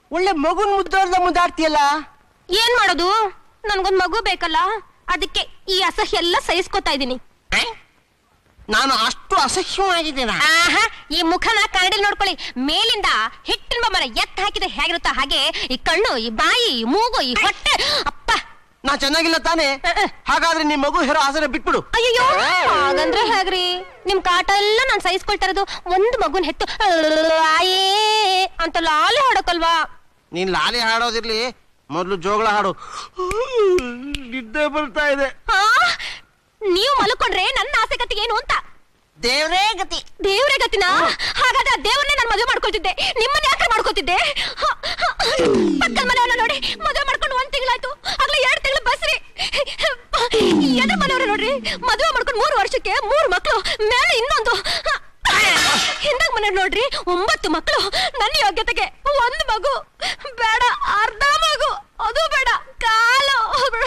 ಒಳ್ಳೆ ಮಗುನ್ ಮುದ್ದಾಡ್ದ ಮುದ್ದಾಡ್ತೀಯಲ್ಲ ಏನ್ ಮಾಡೋದು ನನ್ಗೊಂದ್ ಮಗು ಬೇಕಲ್ಲ ಅದಕ್ಕೆ ಈ ಅಸಹ್ಯ ಎಲ್ಲ ಸಹಿಸ್ಕೊತಾ ಇದೀನಿ ಆ? ನಾನು ಅಷ್ಟು ಅಸಹ್ಯವಾಗಿದ್ದೀನ ಆಹಾ ಈ ಮುಖನ ಕನ್ನಡಿ ನೋಡ್ಕೊಳ್ಳಿ ಮೇಲಿಂದ ಹಿಟ್ಟಿನ ಬೊಮ್ಮನ ಎತ್ತ ಹಾಕಿದ್ರೆ ಹೇಗಿರುತ್ತೋ ಹಾಗೆ ಈ ಕಣ್ಣು ಈ ಬಾಯಿ ಈ ಮೂಗು ಈ ಹೊಟ್ಟೆ ಅಪ್ಪ ನಾ ಚೆನ್ನಾಗಿಲ್ಲ ತಾನೇ ಹಾಗಾದ್ರೆ ನಿಮ್ ಮಗು ಹೆರೋ ಆಸರೆ ಬಿಟ್ಬಿಡು ಅಯ್ಯೋ ಹಾಗಂದ್ರೆ ಹೇಗ್ರಿ ನಿಮ್ ಕಾಟ ಎಲ್ಲ ನಾನ್ ಸಹಿಸ್ಕೊಳ್ತಾ ಇರೋದು ಒಂದ್ ಮಗುನ್ ಹೆತ್ತು ಆಯೇ ಅಂತ ಲಾಲಿ ಹೊಡಕಲ್ವಾ ನೀನ್ ಲಾಲಿ ಹಾಡೋದಿರ್ಲಿ ಮೊದ್ಲು ಜೋಗಳ ಹಾಡು ನಿದ್ದೆ ಬರ್ತಾ ಇದೆ ಹಾ ನೀವು ಮಲ್ಕೊಂಡ್ರೆ ನನ್ನ ಆಸೆ ಕತ್ತಿಗೆ ಏನು ಅಂತ ದೇವ್ರೇ ಗತಿ ದೇವ್ರೇ ಗತಿನ ಹಾಗಾದ್ರೆ ಆ ದೇವ್ರನ್ನೇ ನಾನು ಮದುವೆ ಮಾಡ್ಕೊಳ್ತಿದ್ದೆ ನಿಮ್ಮನ್ನ ಯಾಕೆ ಮಾಡ್ಕೊತಿದ್ದೆ ಹ, ಹ, ಪಕ್ಕದ ಮನೆಯವ್ರನ್ನ ನೋಡಿ ಮದುವೆ ಮಾಡ್ಕೊಂಡು ಒಂದ್ ತಿಂಗಳಾಯ್ತು ಆಗ್ಲೇ ಎರಡ್ ತಿಂಗಳು ಬಸ್ರಿ ಎದ್ರ ಮನೆಯವ್ರ ನೋಡ್ರಿ ಮದುವೆ ಮಾಡ್ಕೊಂಡು ಮೂರು ವರ್ಷಕ್ಕೆ ಮೂರು ಮಕ್ಕಳು ಮೇಲೆ ಇನ್ನೊಂದು ಹಿಂದಾಗ ಮನೆಯವ್ರು ನೋಡ್ರಿ ಒಂಬತ್ತು ಮಕ್ಕಳು ನನ್ನ ಯೋಗ್ಯತೆಗೆ ಒಂದು ಮಗು ಬೇಡ ಅರ್ಧ ಮಗು ಅದು ಬೇಡ ಕಾಲು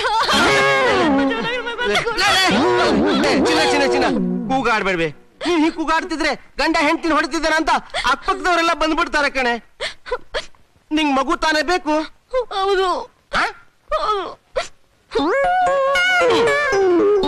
ಏ, ಚಿನ್ನ ಚಿನ್ನ ಚಿನ್ನ ಕೂಗಾಡ್ಬೇಡ್ವೆ ನೀನ್ ಹೀಗ್ ಕೂಗಾಡ್ತಿದ್ರೆ ಗಂಡ ಹೆಂಡತಿನ ಹೊಡಿತಿದ್ದಾನ ಅಂತ ಅಕ್ಕಪಕ್ಕದವರೆಲ್ಲ ಬಂದ್ಬಿಡ್ತಾರೆ ಕಣೆ ನಿಂಗ್ ಮಗು ತಾನೇ ಬೇಕು ಹೌದು ಆ? ಹೌದು